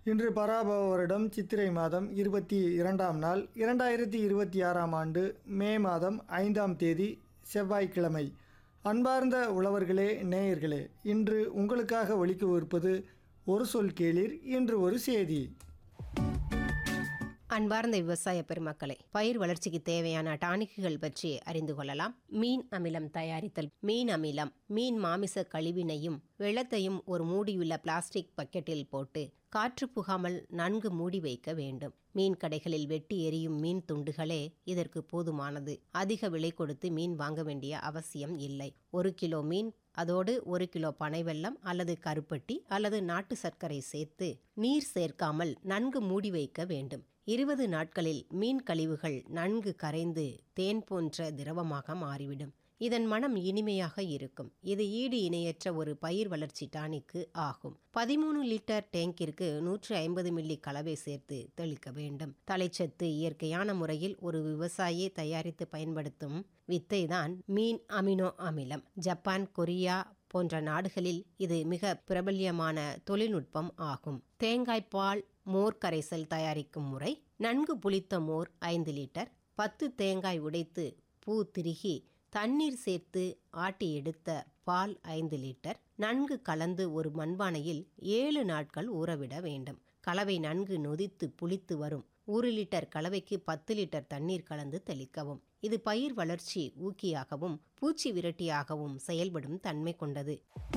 இன்று பராபவ வருடம் சித்திரை மாதம் இருபத்தி இரண்டாம் நாள் இரண்டாயிரத்தி இருபத்தி ஆறாம் ஆண்டு மே மாதம் ஐந்தாம் தேதி செவ்வாய்க்கிழமை அன்பார்ந்த உழவர்களே நேயர்களே இன்று உங்களுக்காக ஒலிக்கவிருப்பது ஒரு சொல் கேளீர் இன்று ஒரு செய்தி அன்பார்ந்த விவசாய பெருமக்களே பயிர் வளர்ச்சிக்கு தேவையான டானிக்குகள் பற்றி அறிந்து கொள்ளலாம் மீன் அமிலம் தயாரித்தல் மீன் அமிலம் மீன் மாமிச கழிவினையும் வெள்ளத்தையும் ஒரு மூடியுள்ள பிளாஸ்டிக் பக்கெட்டில் போட்டு காற்று புகாமல் நன்கு மூடி வைக்க வேண்டும் மீன் கடைகளில் வெட்டி எரியும் மீன் துண்டுகளே இதற்கு போதுமானது அதிக விலை கொடுத்து மீன் வாங்க வேண்டிய அவசியம் இல்லை ஒரு கிலோ மீன் அதோடு ஒரு கிலோ பனை வெல்லம் அல்லது கருப்பட்டி அல்லது நாட்டு சர்க்கரை சேர்த்து நீர் சேர்க்காமல் நன்கு மூடி வைக்க வேண்டும் இருபது நாட்களில் மீன் கழிவுகள் நன்கு கரைந்து தேன் போன்ற திரவமாக மாறிவிடும் இதன் மனம் இனிமையாக இருக்கும் இது ஈடு இணையற்ற ஒரு பயிர் வளர்ச்சி டானிக்கு ஆகும் பதிமூணு லிட்டர் டேங்கிற்கு நூற்று ஐம்பது மில்லி கலவை சேர்த்து தெளிக்க வேண்டும் தலைச்சத்து இயற்கையான முறையில் ஒரு விவசாயி தயாரித்து பயன்படுத்தும் வித்தை தான் மீன் அமினோ அமிலம் ஜப்பான் கொரியா போன்ற நாடுகளில் இது மிக பிரபல்யமான தொழில்நுட்பம் ஆகும் தேங்காய் பால் மோர் கரைசல் தயாரிக்கும் முறை நன்கு புளித்த மோர் ஐந்து லிட்டர் பத்து தேங்காய் உடைத்து பூ திருகி தண்ணீர் சேர்த்து ஆட்டி எடுத்த பால் ஐந்து லிட்டர் நன்கு கலந்து ஒரு மண்பானையில் ஏழு நாட்கள் ஊறவிட வேண்டும் கலவை நன்கு நொதித்து புளித்து வரும் ஒரு லிட்டர் கலவைக்கு பத்து லிட்டர் தண்ணீர் கலந்து தெளிக்கவும் இது பயிர் வளர்ச்சி ஊக்கியாகவும் பூச்சி விரட்டியாகவும் செயல்படும் தன்மை கொண்டது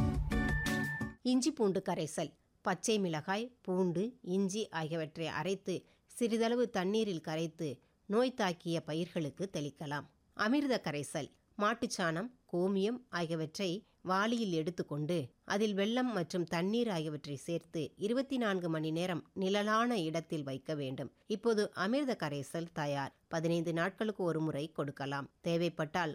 இஞ்சி பூண்டு கரைசல் பச்சை மிளகாய் பூண்டு இஞ்சி ஆகியவற்றை அரைத்து சிறிதளவு தண்ணீரில் கரைத்து நோய் தாக்கிய பயிர்களுக்கு தெளிக்கலாம் அமிர்த கரைசல் மாட்டுச்சாணம் கோமியம் ஆகியவற்றை வாளியில் எடுத்துக்கொண்டு அதில் வெள்ளம் மற்றும் தண்ணீர் ஆகியவற்றை சேர்த்து இருபத்தி நான்கு மணி நேரம் நிழலான இடத்தில் வைக்க வேண்டும் இப்போது அமிர்த கரைசல் தயார் பதினைந்து நாட்களுக்கு ஒரு முறை கொடுக்கலாம் தேவைப்பட்டால்